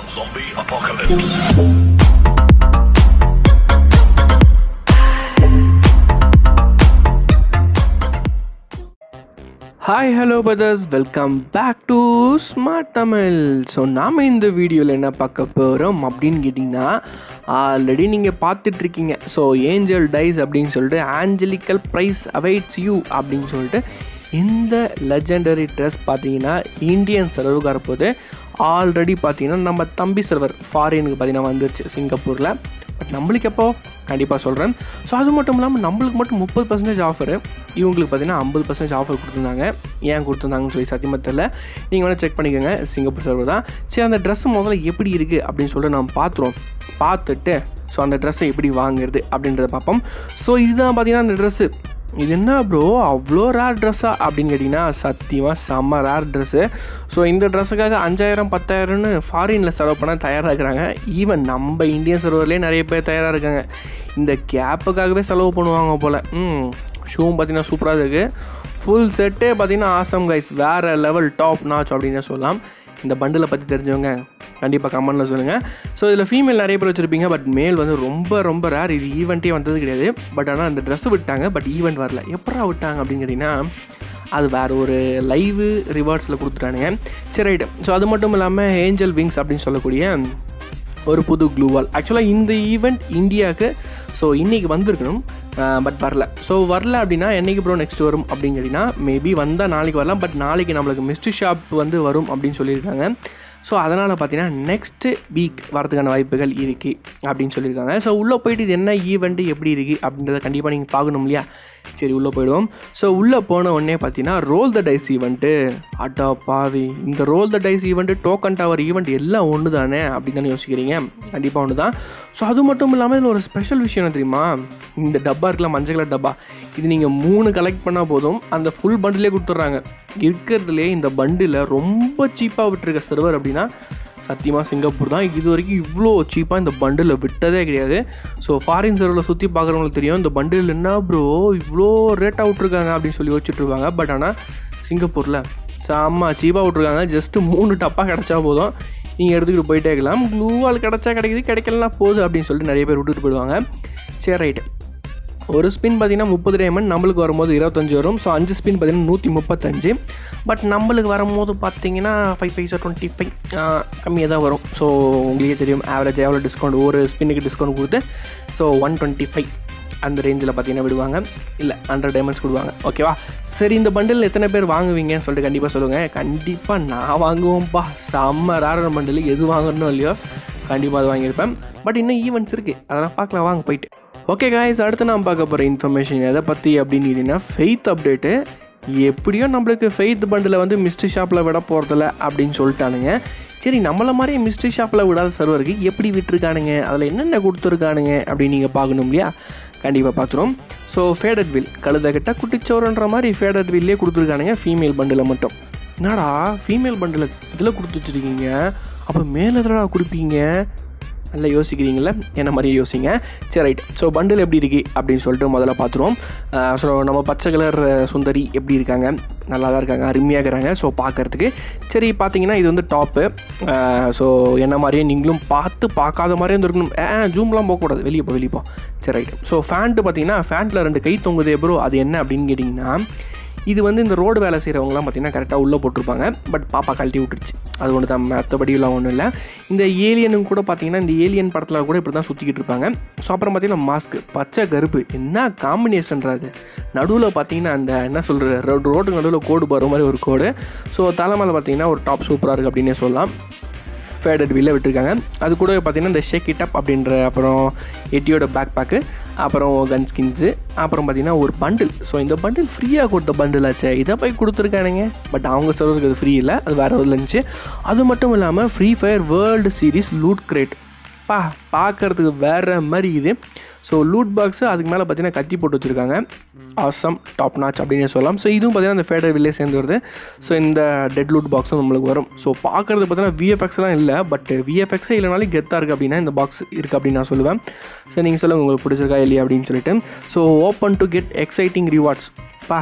Zombie apocalypse. Hi hello brothers welcome back to smart Tamil so நாம் இந்த வீடியோவில் என்ன பார்க்க போகிறோம் அப்படின்னு கேட்டிங்கன்னா ஆல்ரெடி நீங்கள் பார்த்துட்ருக்கீங்க ஸோ ஏஞ்சல் டைஸ் அப்படின்னு சொல்லிட்டு ஆஞ்சலிக்கல் ப்ரைஸ் அவைட்ஸ் யூ அப்படின்னு சொல்லிட்டு இந்த லெஜெண்டரி ட்ரெஸ் பார்த்தீங்கன்னா இந்தியன் சர்வருக்கு வரப்போது ஆல்ரெடி பார்த்தீங்கன்னா நம்ம தம்பி சர்வர் ஃபாரினுக்கு பார்த்தீங்கன்னா வந்துருச்சு சிங்கப்பூரில் பட் நம்மளுக்கு எப்போ கண்டிப்பாக சொல்கிறேன் ஸோ அது மட்டும் இல்லாமல் நம்மளுக்கு மட்டும் முப்பது பர்சன்டேஜ் ஆஃபர் இவங்களுக்கு பார்த்தீங்கன்னா ஐம்பது பர்சன்டேஜ் ஆஃபர் கொடுத்துருந்தாங்க ஏன் கொடுத்துருந்தாங்கன்னு சொல்லி சத்தியமாக தெரியல நீங்கள் வேணால் செக் பண்ணிக்கோங்க சிங்கப்பூர் சர்வர் தான் சரி அந்த ட்ரெஸ் முதல்ல எப்படி இருக்குது அப்படின்னு சொல்லிட்டு நம்ம பார்த்துருவோம் பார்த்துட்டு ஸோ அந்த ட்ரெஸ்ஸை எப்படி வாங்குறது அப்படின்றத பார்ப்போம் ஸோ இதுதான் பார்த்தீங்கன்னா அந்த ட்ரெஸ்ஸு இது என்ன ப்ரோ அவ்வளோ ரேர் ட்ரெஸ்ஸா அப்படின்னு கேட்டிங்கன்னா சத்தியமாக செம்ம ரேர் ட்ரெஸ்ஸு ஸோ இந்த ட்ரெஸ்ஸுக்காக அஞ்சாயிரம் பத்தாயிரம்னு ஃபாரினில் செலவு பண்ண தயாராக இருக்கிறாங்க ஈவன் நம்ம இந்தியன் சர்வர்லேயே நிறைய பேர் தயாராக இருக்காங்க இந்த கேப்புக்காகவே செலவு பண்ணுவாங்க போல் ம் ஷூவும் பார்த்தீங்கன்னா சூப்பராக இருக்குது ஃபுல் செட்டே பார்த்தீங்கன்னா ஆசம் கைஸ் வேறு லெவல் டாப் நாச் அப்படின்னு சொல்லலாம் இந்த பண்டிலை பற்றி தெரிஞ்சவங்க கண்டிப்பாக கமெண்டில் சொல்லுங்கள் ஸோ இதில் ஃபீமேல் நிறைய பேர் வச்சுருப்பீங்க பட் மேல் வந்து ரொம்ப ரொம்ப ரேர் இது ஈவெண்ட்டே வந்தது கிடையாது பட் ஆனால் அந்த ட்ரெஸ் விட்டாங்க பட் ஈவெண்ட் வரல எப்படா விட்டாங்க அப்படின்னு கேட்டிங்கன்னா அது வேறு ஒரு லைவு ரிவார்ட்ஸில் கொடுத்துட்டானுங்க சரி ரைட்டு ஸோ அது மட்டும் இல்லாமல் ஏஞ்சல் விங்ஸ் அப்படின்னு சொல்லக்கூடிய ஒரு புது க்ளூவால் ஆக்சுவலாக இந்த ஈவெண்ட் இந்தியாவுக்கு ஸோ இன்றைக்கி வந்திருக்கணும் பட் வரல ஸோ வரல அப்படின்னா என்னைக்கு ப்ரோ நெக்ஸ்ட் வரும் அப்படின்னு கேட்டிங்கன்னா மேபி வந்தால் நாளைக்கு வரலாம் பட் நாளைக்கு நம்மளுக்கு மிஸ்ட்ரி ஷாப் வந்து வரும் அப்படின்னு சொல்லியிருக்காங்க ஸோ அதனால் பார்த்தீங்கன்னா நெக்ஸ்ட்டு வீக் வரதுக்கான வாய்ப்புகள் இருக்குது அப்படின்னு சொல்லியிருக்காங்க ஸோ உள்ளே போயிட்டு இது என்ன ஈவெண்ட்டு எப்படி இருக்குது அப்படின்றத கண்டிப்பாக நீங்கள் பார்க்கணும் இல்லையா சரி உள்ளே போயிடுவோம் ஸோ உள்ளே போன உடனே பார்த்தீங்கன்னா ரோல் த டைஸ் ஈவெண்ட்டு அட்டா பாவி இந்த roll the dice event token tower event எல்லாம் ஒன்று தானே அப்படின்னு தானே யோசிக்கிறீங்க கண்டிப்பாக ஒன்று தான் ஸோ அது மட்டும் இல்லாமல் இதில் ஒரு ஸ்பெஷல் விஷயம் என்ன தெரியுமா இந்த டப்பா இருக்கலாம் மஞ்சள் கலர் டப்பா இது நீங்கள் மூணு கலெக்ட் பண்ணால் போதும் அந்த ஃபுல் பண்டிலே கொடுத்துட்றாங்க இருக்கிறதுலே இந்த பண்டில் ரொம்ப சீப்பாக விட்டுருக்க சர்வர் அப்படின்னா சத்தியமாக சிங்கப்பூர் தான் இது வரைக்கும் இவ்வளோ சீப்பாக இந்த பண்டில் விட்டதே கிடையாது ஸோ ஃபாரின் சர்வரில் சுற்றி பார்க்குறவங்களுக்கு தெரியும் இந்த பண்டில் என்ன ப்ரோ இவ்வளோ ரேட்டாக விட்ருக்காங்க அப்படின்னு சொல்லி வச்சுட்ருப்பாங்க பட் ஆனால் சிங்கப்பூரில் செம்ம சீப்பாக விட்ருக்காங்க ஜஸ்ட்டு மூணு டப்பாக கிடச்சா போதும் நீங்கள் எடுத்துக்கிட்டு போயிட்டே இருக்கலாம் க்ளூவால் கிடச்சா கிடைக்குது கிடைக்கலனா போகுது அப்படின்னு சொல்லிட்டு நிறைய பேர் விட்டுட்டு போயிடுவாங்க சரி ரைட்டு ஒரு ஸ்பின் பார்த்தீங்கன்னா முப்பது டைமண்ட் நம்மளுக்கு வரும்போது இருபத்தஞ்சி வரும் ஸோ அஞ்சு ஸ்பின் பார்த்தீங்கன்னா நூற்றி முப்பத்தஞ்சு பட் நம்மளுக்கு வரும்போது பார்த்தீங்கன்னா five five sir twenty five கம்மியாக தான் வரும் ஸோ உங்களுக்கே தெரியும் ஆவரேஜ் எவ்வளோ டிஸ்கவுண்ட் ஒரு ஸ்பின்னுக்கு டிஸ்கவுண்ட் கொடுத்து ஸோ ஒன் டுவெண்ட்டி ஃபைவ் அந்த ரேஞ்சில் பார்த்தீங்கன்னா விடுவாங்க இல்லை ஹண்ட்ரட் டைமண்ட்ஸ் கொடுவாங்க ஓகேவா சரி இந்த பண்டில் எத்தனை பேர் வாங்குவீங்கன்னு சொல்லிட்டு கண்டிப்பாக சொல்லுங்கள் கண்டிப்பாக நான் வாங்குவோம்ப்பா செம்ம ரேர பண்டில் எது வாங்கணும் இல்லையோ கண்டிப்பாக அது வாங்கியிருப்பேன் பட் இன்னும் ஈவெண்ட்ஸ் இருக்குது அதெல்லாம் பார்க்கலாம் வாங்க போயிட்டு ஓகே காய்ஸ் அடுத்து நான் பார்க்க போகிற இன்ஃபர்மேஷன் எதை பற்றி அப்படின்னு கேட்டிங்கன்னா ஃபெய்த் அப்டேட்டு எப்படியோ நம்மளுக்கு ஃபெய்த் பண்டில் வந்து மிஸ்ட்ரி ஷாப்பில் விட போகிறதில்ல அப்படின்னு சொல்லிட்டானுங்க சரி நம்மள மாதிரியே மிஸ்ட்ரி ஷாப்பில் விடாத சர்வருக்கு எப்படி விட்டுருக்கானுங்க அதில் என்னென்ன கொடுத்துருக்கானுங்க அப்படின்னு நீங்கள் பார்க்கணும் இல்லையா கண்டிப்பாக பார்த்துரும் ஸோ ஃபேடட் வில் கழுத கிட்ட குட்டிச்சோறுன்ற மாதிரி ஃபேடட் வில்லே கொடுத்துருக்கானுங்க ஃபீமேல் பண்டில் மட்டும் என்னடா ஃபீமேல் பண்டில் இதில் கொடுத்து வச்சுருக்கீங்க அப்போ மேலே எதிரடா கொடுப்பீங்க நல்லா யோசிக்கிறீங்கள என்ன மாதிரியே யோசிங்க சரி ரைட் ஸோ பண்டில் எப்படி இருக்கு அப்படின்னு சொல்லிட்டு முதல்ல பார்த்துருவோம் ஸோ நம்ம பச்சை கலர் சுந்தரி எப்படி இருக்காங்க நல்லா தான் இருக்காங்க அருமையாக இருக்கிறாங்க ஸோ பார்க்குறதுக்கு சரி பார்த்தீங்கன்னா இது வந்து டாப்பு ஸோ என்ன மாதிரியே நீங்களும் பார்த்து பார்க்காத மாதிரியே இருந்திருக்கணும் ஏ ஜூம்லாம் போகக்கூடாது வெளியே போ வெளியே போ சரி ரைட் ஸோ ஃபேண்ட்டு பார்த்தீங்கன்னா ஃபேண்ட்டில் ரெண்டு கை தொங்குதே ப்ரோ அது என்ன அப்படின்னு கேட்டிங்கன்னா இது வந்து இந்த ரோடு வேலை செய்கிறவங்களாம் பார்த்தீங்கன்னா கரெக்டாக உள்ளே போட்டிருப்பாங்க பட் பாப்பா கழட்டி விட்டுருச்சு அது ஒன்று தான் மற்றபடியெல்லாம் ஒன்றும் இல்லை இந்த ஏலியனும் கூட பார்த்தீங்கன்னா இந்த ஏலியன் படத்தில் கூட இப்படி தான் சுற்றிக்கிட்டு இருப்பாங்க ஸோ அப்புறம் பார்த்தீங்கன்னா மாஸ்க் பச்சை கருப்பு என்ன காம்பினேஷன்றாது நடுவில் பார்த்தீங்கன்னா அந்த என்ன சொல்கிற ரோடு ரோடு நடுவில் கோடு போகிற மாதிரி ஒரு கோடு ஸோ தலைமையில் பார்த்தீங்கன்னா ஒரு டாப் சூப்பராக இருக்குது அப்படின்னே சொல்லலாம் ஃபேடட் வீலில் விட்டுருக்காங்க அது கூட பார்த்தீங்கன்னா இந்த ஷேக் இட் அப் அப்படின்ற அப்புறம் எட்டியோட பேக் பேக்கு அப்புறம் கன் ஸ்கின்ஸு அப்புறம் பார்த்தீங்கன்னா ஒரு பண்டில் ஸோ இந்த பண்டில் ஃப்ரீயாக கொடுத்த பண்டில் ஆச்சு இதை போய் கொடுத்துருக்கானுங்க பட் அவங்க சர்வருக்கு அது ஃப்ரீ இல்லை அது வேறு ஒரு இருந்துச்சு அது மட்டும் இல்லாமல் Free Fire World Series loot crate பா பார்க்குறதுக்கு வேறு மாதிரி இது ஸோ லூட் பாக்ஸு அதுக்கு மேலே பார்த்தீங்கன்னா கத்தி போட்டு வச்சுருக்காங்க ஆசம் டாப் நாச் அப்படின்னு சொல்லலாம் ஸோ இதுவும் பார்த்தீங்கன்னா இந்த ஃபேடர் வில்லே சேர்ந்து வருது ஸோ இந்த டெட் லூட் பாக்ஸும் நம்மளுக்கு வரும் ஸோ பார்க்குறது பார்த்தீங்கன்னா விஎஃப்எக்ஸ்லாம் இல்லை பட் விஎஃப்எக்ஸே இல்லைனாலும் கெத்தாக இருக்குது அப்படின்னா இந்த பாக்ஸ் இருக்குது அப்படின்னு நான் சொல்லுவேன் ஸோ நீங்கள் சொல்லுங்கள் உங்களுக்கு பிடிச்சிருக்கா இல்லையா அப்படின்னு சொல்லிட்டு so open to get exciting rewards பா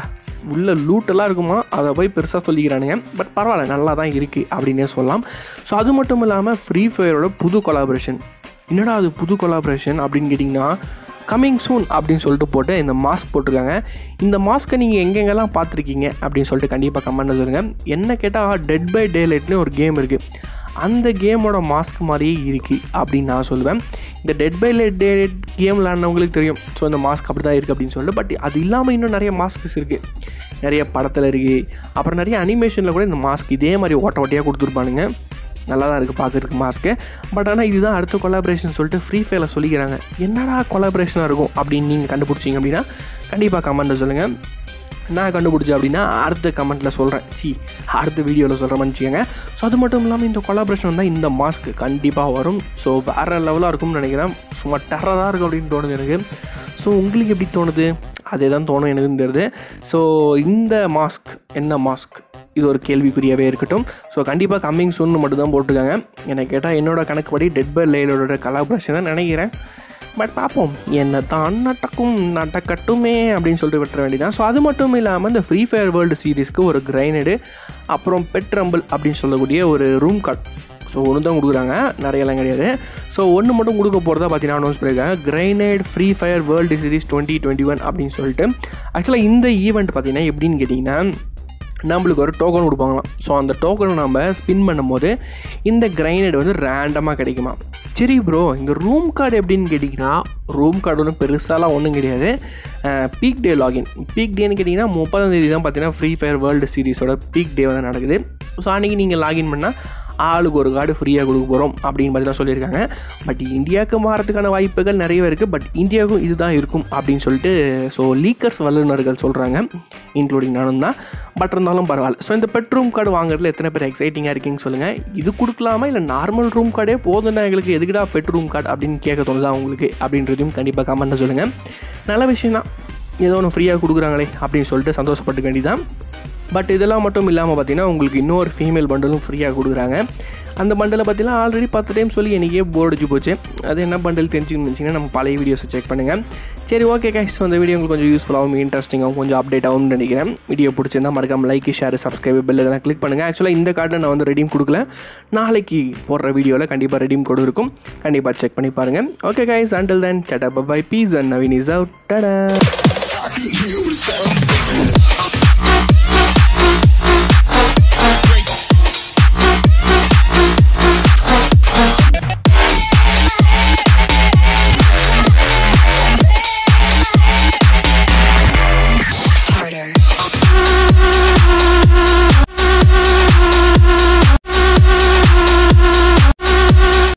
உள்ள லூட்டெல்லாம் இருக்குமா அதை போய் பெருசாக சொல்லிக்கிறானுங்க பட் பரவாயில்ல நல்லா தான் இருக்குது அப்படின்னே சொல்லலாம் ஸோ அது மட்டும் இல்லாமல் ஃப்ரீ ஃபயரோட புது கொலாபரேஷன் என்னடா அது புது கொலாபரேஷன் அப்படின்னு கேட்டிங்கன்னா கம்மிங் சூன் அப்படின்னு சொல்லிட்டு போட்டு இந்த மாஸ்க் போட்டிருக்காங்க இந்த மாஸ்க்கை நீங்கள் எங்கெங்கெல்லாம் பார்த்துருக்கீங்க அப்படின்னு சொல்லிட்டு கண்டிப்பாக கமெண்ட் சொல்லுங்கள் என்ன கேட்டால் டெட் பை டே லைட்னு ஒரு கேம் இருக்குது அந்த கேமோட மாஸ்க் மாதிரியே இருக்குது அப்படின்னு நான் சொல்லுவேன் இந்த dead by light day game விளாட்னவங்களுக்கு தெரியும் ஸோ இந்த மாஸ்க் அப்படி தான் இருக்குது அப்படின்னு சொல்லிட்டு பட் அது இல்லாமல் இன்னும் நிறைய மாஸ்க்ஸ் இருக்குது நிறைய படத்தில் இருக்குது அப்புறம் நிறைய அனிமேஷனில் கூட இந்த மாஸ்க் இதே மாதிரி ஓட்ட ஓட்டையாக கொடுத்துருப்பானுங்க நல்லா தான் இருக்குது பார்க்குறதுக்கு மாஸ்க்கு பட் ஆனால் இதுதான் அடுத்த கொலாபரேஷன் சொல்லிட்டு ஃப்ரீ ஃபயரில் சொல்லிக்கிறாங்க என்னடா கொலாபரேஷனாக இருக்கும் அப்படின்னு நீங்கள் கண்டுபிடிச்சிங்க அப்படின்னா கண்டிப்பாக கமெண்ட்டில் சொல்லுங்கள் நான் கண்டுபிடிச்சேன் அப்படின்னா அடுத்த கமெண்ட்டில் சொல்கிறேன் சி அடுத்த வீடியோவில் சொல்கிற வச்சுக்கோங்க ஸோ அது மட்டும் இல்லாமல் இந்த கொலாபரேஷன் வந்தால் இந்த மாஸ்க் கண்டிப்பாக வரும் ஸோ வேறு லெவலாக இருக்கும்னு நினைக்கிறேன் சும்மா டெரராக இருக்கும் அப்படின்னு தோணுது எனக்கு ஸோ உங்களுக்கு எப்படி தோணுது அதே தான் தோணும் எனக்குன்னு தெரியுது ஸோ இந்த மாஸ்க் என்ன மாஸ்க் இது ஒரு கேள்விக்குறியாகவே இருக்கட்டும் ஸோ கண்டிப்பாக கம்மிங் சூன்னு மட்டும் தான் போட்டிருக்காங்க என்னை கேட்டால் என்னோட கணக்குப்படி டெட் பை லைலோட கலாபரேஷன் தான் நினைக்கிறேன் பட் பார்ப்போம் என்ன தான் நடக்கும் நடக்கட்டுமே அப்படின்னு சொல்லிட்டு விட்டுற வேண்டியதான் ஸோ அது மட்டும் இல்லாமல் இந்த ஃப்ரீ ஃபயர் வேர்ல்டு சீரீஸ்க்கு ஒரு கிரைனடு அப்புறம் பெட் ரம்பிள் அப்படின்னு சொல்லக்கூடிய ஒரு ரூம் கார்டு ஸோ ஒன்று தான் கொடுக்குறாங்க நிறையலாம் கிடையாது ஸோ ஒன்று மட்டும் கொடுக்க போகிறதா பார்த்தீங்கன்னா அனௌன்ஸ் பண்ணியிருக்காங்க grenade Free Fire World Series twenty twenty one அப்படின்னு சொல்லிட்டு ஆக்சுவலாக இந்த ஈவெண்ட் பார்த்தீங்கன்னா எப்படின்னு கேட்டிங்கன்னா நம்மளுக்கு ஒரு டோக்கன் கொடுப்பாங்களாம் ஸோ அந்த டோக்கனை நம்ம ஸ்பின் பண்ணும்போது இந்த கிரைனேட் வந்து ரேண்டமாக கிடைக்குமா சரி ப்ரோ இந்த ரூம் கார்டு எப்படின்னு கேட்டிங்கன்னா ரூம் கார்டு ஒன்றும் பெருசாலாம் ஒன்றும் கிடையாது பீக் டே லாகின் பீக் டேன்னு கேட்டிங்கன்னா முப்பதாம் தேதி தான் பார்த்தீங்கன்னா ஃப்ரீ ஃபயர் வேர்ல்டு சீரிஸோட பீக் டே வந்து நடக்குது ஸோ அன்றைக்கி நீங்கள் லாகின் பண்ணால் ஆளுக்கு ஒரு கார்டு ஃப்ரீயாக கொடுக்க போகிறோம் அப்படின்னு பற்றி தான் சொல்லியிருக்காங்க பட் இந்தியாவுக்கு மாறதுக்கான வாய்ப்புகள் நிறையவே இருக்குது பட் இந்தியாவுக்கும் இதுதான் இருக்கும் அப்படின்னு சொல்லிட்டு ஸோ லீக்கர்ஸ் வல்லுநர்கள் சொல்கிறாங்க இன்க்ளூடிங் நானும் தான் பட் இருந்தாலும் பரவாயில்ல ஸோ இந்த பெட் ரூம் கார்டு வாங்குறதுல எத்தனை பேர் எக்ஸைட்டிங்காக இருக்கீங்கன்னு சொல்லுங்கள் இது கொடுக்கலாமா இல்லை நார்மல் ரூம் கார்டே போதும்னா எங்களுக்கு எதுக்குடா பெட் ரூம் கார்டு அப்படின்னு கேட்க தோணுதா உங்களுக்கு அப்படின்றதையும் கண்டிப்பாக கமெண்ட்டில் சொல்லுங்கள் நல்ல விஷயம் தான் ஏதோ ஒன்று ஃப்ரீயாக கொடுக்குறாங்களே அப்படின்னு சொல்லிட்டு சந்தோஷப்பட்டுக்க வேண்டியதான் பட் இதெல்லாம் மட்டும் இல்லாமல் பார்த்தீங்கன்னா உங்களுக்கு இன்னொரு ஃபீமேல் பண்டலும் ஃப்ரீயாக கொடுக்குறாங்க அந்த பண்டலை பார்த்தீங்கன்னா ஆல்ரெடி பத்து டைம் சொல்லி எனக்கே போர் அடிச்சு போச்சு அது என்ன பண்டல் தெரிஞ்சுக்கணும்னு வச்சிங்கன்னா நம்ம பழைய வீடியோஸை செக் பண்ணுங்கள் சரி ஓகே கைஸ் அந்த வீடியோ உங்களுக்கு கொஞ்சம் யூஸ்ஃபுல்லாகவும் இன்ட்ரெஸ்டிங்காகவும் கொஞ்சம் அப்டேட் ஆகும்னு நினைக்கிறேன் வீடியோ பிடிச்சிருந்தா மறக்காம லைக் ஷேர் சப்ஸ்கிரைப் பெல் இதெல்லாம் கிளிக் பண்ணுங்கள் ஆக்சுவலாக இந்த கார்டில் நான் வந்து ரெடீம் கொடுக்கல நாளைக்கு போடுற வீடியோவில் கண்டிப்பாக ரெடீம் கோடு இருக்கும் கண்டிப்பாக செக் பண்ணி பாருங்கள் okay guys until then tata bye peace and Naveen is out tata You sound